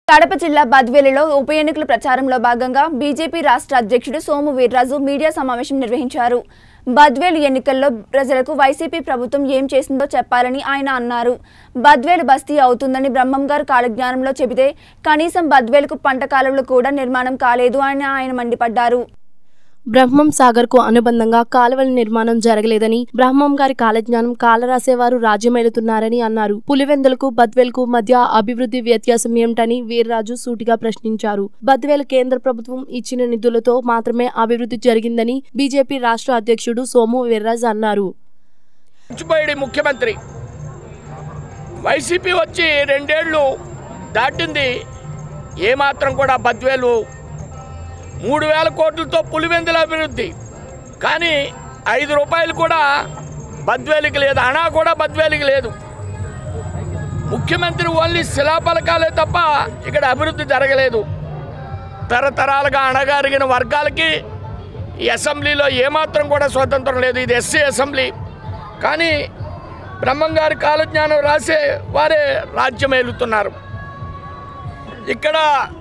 కడప జిల్లా బద్వేలులో ఉప ఎన్నికల ప్రచారంలో భాగంగా బీజేపీ రాష్ట్ర అధ్యక్షుడు సోము వీర్రాజు మీడియా సమావేశం నిర్వహించారు బద్వేలు ఎన్నికల్లో ప్రజలకు వైసీపీ ప్రభుత్వం ఏం చేసిందో చెప్పాలని ఆయన అన్నారు బద్వేలు బస్తీ అవుతుందని బ్రహ్మం గారు కాలజ్ఞానంలో చెబితే కనీసం బద్వేలుకు పంట కాలువలు కూడా నిర్మాణం కాలేదు అని ఆయన మండిపడ్డారు బ్రహ్మం సాగర్కు అనుబంధంగా కాలువల నిర్మాణం జరగలేదని బ్రహ్మం గారి కాలజ్ఞానం కాలరాసేవారు రాజ్యమేలుతున్నారని అన్నారు పులివెందులకు బద్వేల్కు మధ్య అభివృద్ధి వ్యత్యాసం ఏమిటని వీర్రాజు సూటిగా ప్రశ్నించారు బద్వేల్ కేంద్ర ప్రభుత్వం ఇచ్చిన నిధులతో మాత్రమే అభివృద్ధి జరిగిందని బీజేపీ రాష్ట్ర అధ్యక్షుడు సోము వీర్రాజు అన్నారు మర్చిపోయాడు ఈ ముఖ్యమంత్రి వైసీపీ వచ్చి రెండేళ్ళు దాటింది ఏమాత్రం కూడా బద్వేలు మూడు వేల కోట్లతో పులివెందుల అభివృద్ధి కానీ ఐదు రూపాయలు కూడా బద్వేలికి లేదు అణా కూడా బద్వేలికి లేదు ముఖ్యమంత్రి ఓన్లీ శిలాపలకాలే తప్ప ఇక్కడ అభివృద్ధి జరగలేదు తరతరాలుగా అణగారిగిన వర్గాలకి ఈ అసెంబ్లీలో ఏమాత్రం కూడా స్వతంత్రం లేదు ఇది ఎస్సీ అసెంబ్లీ కానీ బ్రహ్మంగారి కాలజ్ఞానం రాసే వారే రాజ్యం ఏలుతున్నారు ఇక్కడ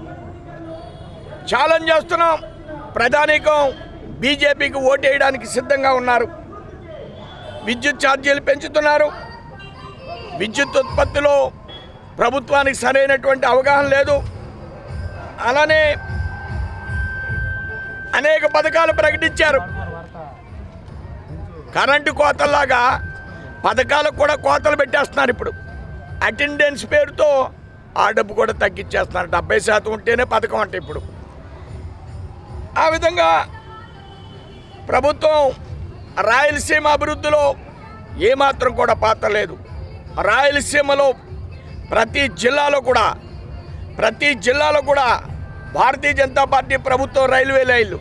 ఛాలెంజ్ చేస్తున్నాం ప్రధానికం బీజేపీకి ఓటేయడానికి సిద్ధంగా ఉన్నారు విద్యుత్ ఛార్జీలు పెంచుతున్నారు విద్యుత్ ఉత్పత్తిలో ప్రభుత్వానికి సరైనటువంటి అవగాహన లేదు అలానే అనేక పథకాలు ప్రకటించారు కరెంటు కోతల్లాగా పథకాలకు కూడా కోతలు పెట్టేస్తున్నారు ఇప్పుడు అటెండెన్స్ పేరుతో ఆ డబ్బు కూడా తగ్గించేస్తున్నారు డెబ్బై శాతం ఉంటేనే పథకం అంటే ఇప్పుడు ఆ విధంగా ప్రభుత్వం రాయలసీమ అభివృద్ధిలో ఏమాత్రం కూడా పాత్ర లేదు రాయలసీమలో ప్రతి జిల్లాలో కూడా ప్రతి జిల్లాలో కూడా భారతీయ జనతా పార్టీ ప్రభుత్వం రైల్వే లైన్లు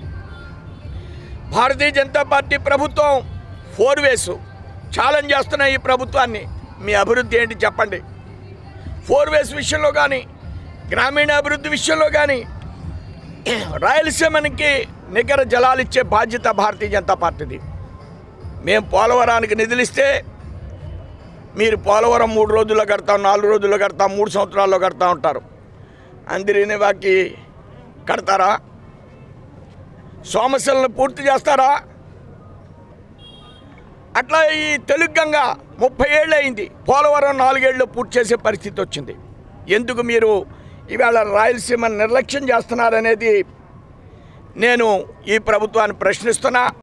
భారతీయ జనతా పార్టీ ప్రభుత్వం ఫోర్ వేస్ ఛాలెంజ్ చేస్తున్న ఈ ప్రభుత్వాన్ని మీ అభివృద్ధి ఏంటి చెప్పండి ఫోర్ వేస్ విషయంలో కానీ గ్రామీణ అభివృద్ధి విషయంలో కానీ రాయలసీమకి నికర జలాలు ఇచ్చే బాధ్యత భారతీయ జనతా పార్టీది మేము పోలవరానికి నిధులిస్తే మీరు పోలవరం మూడు రోజుల్లో కడతాం నాలుగు రోజుల్లో కడతాం మూడు సంవత్సరాల్లో కడతా ఉంటారు అందరినీ వాకి కడతారా సోమశలను పూర్తి చేస్తారా అట్లా ఈ తెలుగు గంగ ముప్పై ఏళ్ళు అయింది పోలవరం నాలుగేళ్ళు పూర్తి చేసే పరిస్థితి వచ్చింది ఎందుకు మీరు ఇవాళ రాయలసీమ నిర్లక్ష్యం చేస్తున్నారనేది నేను ఈ ప్రభుత్వాన్ని ప్రశ్నిస్తున్నా